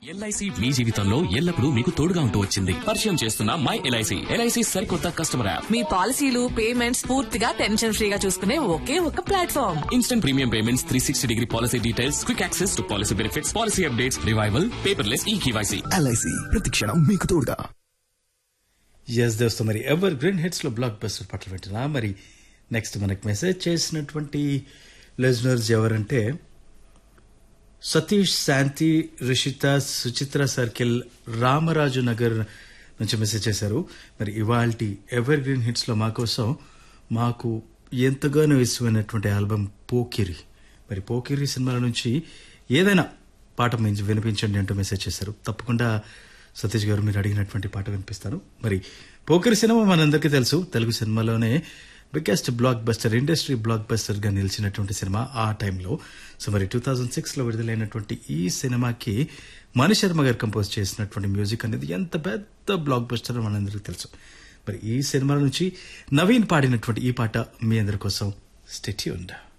LIC మీ జీవితంలో ఎల్లప్పుడూ మీకు తోడుగా ఉంటూ వచ్చింది పరిచయం చేస్తున్న మై ఎల్ఐసి ఎల్ఐసి సరికొత్త కస్టమర్ యాప్ మీ పాలసీలు పేమెంట్స్ పూర్తిగా టెన్షన్ ఫ్రీగా చూసుకునే ఒకే ఒక platform instant premium payments three sixty degree policy details quick access to policy benefits policy updates revival paperless e K Y C LIC ప్రతిక్షణం మీకు తోడుగా ఎస్ దోస్తో మరి ఎవర్ గ్రీన్ హిట్స్ లో బ్లాక్ బస్టర్ పాటలు పెట్టినా మరి నెక్స్ట్ మనకు మెసేజ్ చేసినటువంటి లిజనర్స్ ఎవరంటే సతీష్ శాంతి రిషిత సుచిత్ర సర్కిల్ రామరాజు నగర్ నుంచి మెసేజ్ చేశారు మరి ఇవాల్టి ఎవర్ గ్రీన్ హిట్స్ లో మా కోసం మాకు ఎంతగానో ఇష్టమైనటువంటి ఆల్బమ్ పోకిరి మరి పోకిరి సినిమాల నుంచి ఏదైనా పాట మించి వినిపించండి అంటూ మెసేజ్ చేశారు తప్పకుండా సతీష్ గారు మీరు అడిగినటువంటి పాట వినిపిస్తాను మరి పోకిరి సినిమా మనందరికీ తెలుసు తెలుగు సినిమాలోనే biggest blockbuster industry blockbuster గా నిలిచినటువంటి సినిమా ఆ టైంలో సో మరి టూ థౌజండ్ సిక్స్ లో విడుదలైనటువంటి ఈ సినిమాకి మణి శర్మ గారు కంపోజ్ చేసినటువంటి మ్యూజిక్ అనేది ఎంత పెద్ద బ్లాక్ బస్టర్ మనందరికీ తెలుసు మరి ఈ సినిమా నుంచి నవీన్ పాడినటువంటి ఈ పాట మీ అందరి కోసం స్టెట్యూండా